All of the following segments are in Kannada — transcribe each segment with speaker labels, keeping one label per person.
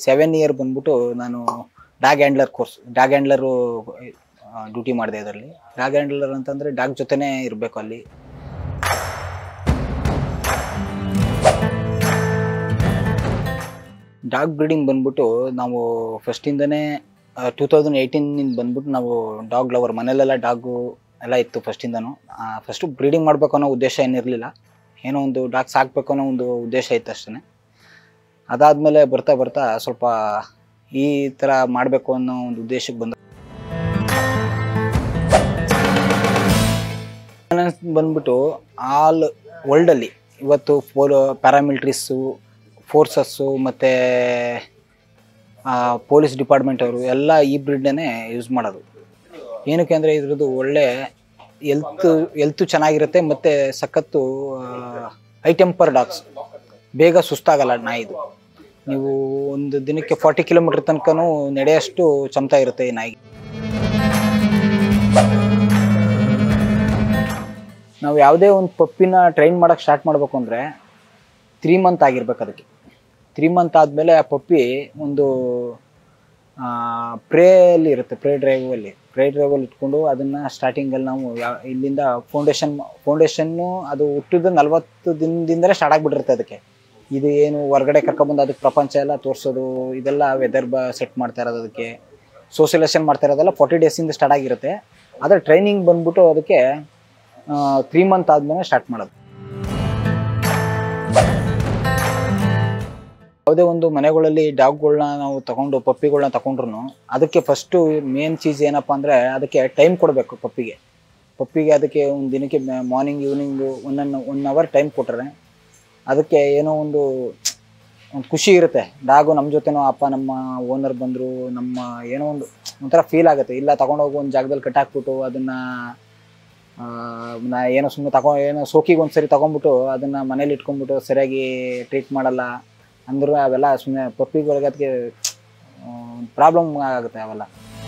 Speaker 1: ಸೆವೆನ್ ಇಯರ್ ಬಂದ್ಬಿಟ್ಟು ನಾನು dog handler course dog handler duty ಮಾಡಿದೆ ಇದರಲ್ಲಿ ಡಾಗ್ ಹ್ಯಾಂಡ್ಲರ್ ಅಂತಂದರೆ ಡಾಗ್ ಜೊತೆನೇ ಇರಬೇಕು ಅಲ್ಲಿ ಡಾಗ್ ಬ್ರೀಡಿಂಗ್ ಬಂದ್ಬಿಟ್ಟು ನಾವು ಫಸ್ಟಿಂದನೇ ಟೂ ತೌಸಂಡ್ ಏಯ್ಟೀನಿಂದ ಬಂದ್ಬಿಟ್ಟು ನಾವು ಡಾಗ್ ಲವರ್ ಮನೇಲೆಲ್ಲ ಡಾಗು ಎಲ್ಲ ಇತ್ತು ಫಸ್ಟಿಂದನೂ ಫಸ್ಟು ಬ್ರೀಡಿಂಗ್ ಮಾಡಬೇಕು ಅನ್ನೋ ಉದ್ದೇಶ ಏನಿರಲಿಲ್ಲ ಏನೋ ಒಂದು ಡಾಗ್ ಸಾಕಬೇಕು ಅನ್ನೋ ಒಂದು ಉದ್ದೇಶ ಇತ್ತು ಅಷ್ಟೇ ಅದಾದಮೇಲೆ ಬರ್ತಾ ಬರ್ತಾ ಸ್ವಲ್ಪ ಈ ಥರ ಮಾಡಬೇಕು ಅನ್ನೋ ಒಂದು ಉದ್ದೇಶಕ್ಕೆ ಬಂದ ಬಂದ್ಬಿಟ್ಟು ಆಲ್ ವರ್ಲ್ಡಲ್ಲಿ ಇವತ್ತು ಫೋರ್ ಪ್ಯಾರಾಮಿಲಿಟ್ರೀಸು ಫೋರ್ಸಸ್ಸು ಮತ್ತು ಪೊಲೀಸ್ ಡಿಪಾರ್ಟ್ಮೆಂಟ್ ಅವರು ಎಲ್ಲ ಈ ಬ್ರೀಡ್ನೇ ಯೂಸ್ ಮಾಡೋದು ಏನಕ್ಕೆ ಅಂದರೆ ಇದ್ರದ್ದು ಒಳ್ಳೆ ಎಲ್ತ್ ಎಲ್ತು ಚೆನ್ನಾಗಿರುತ್ತೆ ಮತ್ತು ಸಖತ್ತು ಹೈ ಟೆಂಪರ್ ಡಾಗ್ಸ್ ಬೇಗ ಸುಸ್ತಾಗಲ್ಲ ನಾಯಿದು ನೀವು ಒಂದು ದಿನಕ್ಕೆ ಫಾರ್ಟಿ ಕಿಲೋಮೀಟ್ರ್ ತನಕನೂ ನಡೆಯೋಷ್ಟು ಚಮತ ಇರುತ್ತೆ ಈ ನಾಯಿಗೆ ನಾವು ಯಾವುದೇ ಒಂದು ಪಪ್ಪಿನ ಟ್ರೈನ್ ಮಾಡೋಕ್ಕೆ ಸ್ಟಾರ್ಟ್ ಮಾಡಬೇಕು ಅಂದರೆ ತ್ರೀ ಮಂತ್ ಆಗಿರ್ಬೇಕು ಅದಕ್ಕೆ ತ್ರೀ ಮಂತ್ ಆದಮೇಲೆ ಆ ಪಪ್ಪಿ ಒಂದು ಪ್ರೇಯಲ್ಲಿ ಇರುತ್ತೆ ಪ್ರೇ ಡ್ರೈವಲ್ಲಿ ಪ್ರೇ ಡ್ರೈವಲ್ಲಿ ಇಟ್ಕೊಂಡು ಅದನ್ನು ಸ್ಟಾರ್ಟಿಂಗಲ್ಲಿ ನಾವು ಯಾವ ಇಲ್ಲಿಂದ ಫೌಂಡೇಶನ್ ಫೌಂಡೇಶನ್ನು ಅದು ಹುಟ್ಟಿದ ನಲ್ವತ್ತು ದಿನದಿಂದಲೇ ಸ್ಟಾರ್ಟ್ ಆಗಿಬಿಟ್ಟಿರುತ್ತೆ ಅದಕ್ಕೆ ಇದು ಏನು ಹೊರಗಡೆ ಕರ್ಕೊಬಂದು ಅದಕ್ಕೆ ಪ್ರಪಂಚ ಎಲ್ಲ ತೋರಿಸೋದು ಇದೆಲ್ಲ ವೆದರ್ ಬ ಸೆಟ್ ಮಾಡ್ತಾ ಇರೋದು ಅದಕ್ಕೆ ಸೋಷಿಯಲೈಸೇಷನ್ ಮಾಡ್ತಾ ಇರೋದೆಲ್ಲ ಫಾರ್ಟಿ ಡೇಸಿಂದ ಸ್ಟಾರ್ಟ್ ಆಗಿರುತ್ತೆ ಆದರೆ ಟ್ರೈನಿಂಗ್ ಬಂದ್ಬಿಟ್ಟು ಅದಕ್ಕೆ ತ್ರೀ ಮಂತ್ ಆದಮೇಲೆ ಸ್ಟಾರ್ಟ್ ಮಾಡೋದು ಯಾವುದೇ ಒಂದು ಮನೆಗಳಲ್ಲಿ ಡಾಗ್ಗಳನ್ನ ನಾವು ತಗೊಂಡು ಪಪ್ಪಿಗಳನ್ನ ತಗೊಂಡ್ರು ಅದಕ್ಕೆ ಫಸ್ಟು ಮೇನ್ ಚೀಸ್ ಏನಪ್ಪ ಅಂದರೆ ಅದಕ್ಕೆ ಟೈಮ್ ಕೊಡಬೇಕು ಪಪ್ಪಿಗೆ ಪಪ್ಪಿಗೆ ಅದಕ್ಕೆ ಒಂದು ದಿನಕ್ಕೆ ಮಾರ್ನಿಂಗ್ ಈವ್ನಿಂಗು ಒಂದನ್ನು ಒನ್ ಅವರ್ ಟೈಮ್ ಕೊಟ್ಟರೆ ಅದಕ್ಕೆ ಏನೋ ಒಂದು ಒಂದು ಖುಷಿ ಇರುತ್ತೆ ಡಾಗು ನಮ್ಮ ಜೊತೆನೋ ಅಪ್ಪ ನಮ್ಮ ಓನರ್ ಬಂದರು ನಮ್ಮ ಏನೋ ಒಂದು ಒಂಥರ ಫೀಲ್ ಆಗುತ್ತೆ ಇಲ್ಲ ತಗೊಂಡೋಗಿ ಒಂದು ಜಾಗದಲ್ಲಿ ಕಟ್ಟಾಕ್ಬಿಟ್ಟು ಅದನ್ನು ನಾ ಏನೋ ಸುಮ್ಮನೆ ತಗೊ ಏನೋ ಸೋಕಿಗೆ ಒಂದು ಸರಿ ತೊಗೊಂಬಿಟ್ಟು ಅದನ್ನು ಮನೇಲಿ ಇಟ್ಕೊಂಡ್ಬಿಟ್ಟು ಸರಿಯಾಗಿ ಟ್ರೀಟ್ ಮಾಡಲ್ಲ ಅಂದರೂ ಅವೆಲ್ಲ ಸುಮ್ಮನೆ ಪಪ್ಪಿಗಳಿಗೆ ಅದಕ್ಕೆ ಪ್ರಾಬ್ಲಮ್ ಆಗುತ್ತೆ ಅವೆಲ್ಲ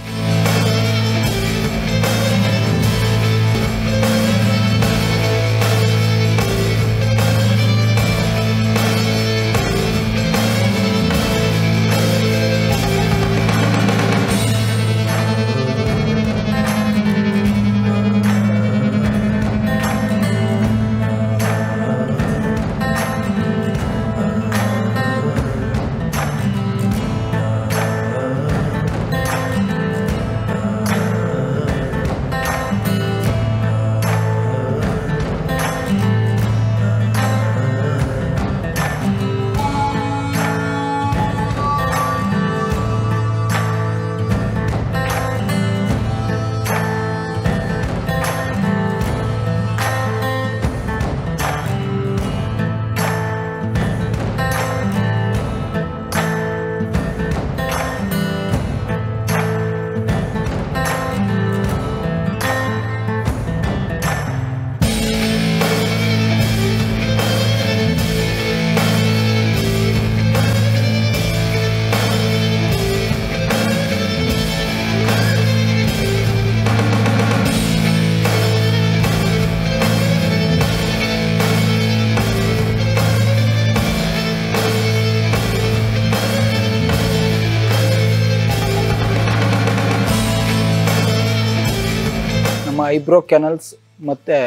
Speaker 1: ನಮ್ಮ ಐಬ್ರೋ ಕೆನಲ್ಸ್ ಮತ್ತು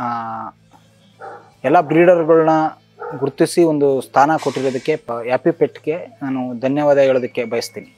Speaker 1: ಎಲ್ಲ ಬ್ರೀಡರ್ಗಳನ್ನ ಗುರುತಿಸಿ ಒಂದು ಸ್ಥಾನ ಕೊಟ್ಟಿರೋದಕ್ಕೆ ಹ್ಯಾಪಿ ಪೆಟ್ಗೆ ನಾನು ಧನ್ಯವಾದ ಹೇಳೋದಕ್ಕೆ ಬಯಸ್ತೀನಿ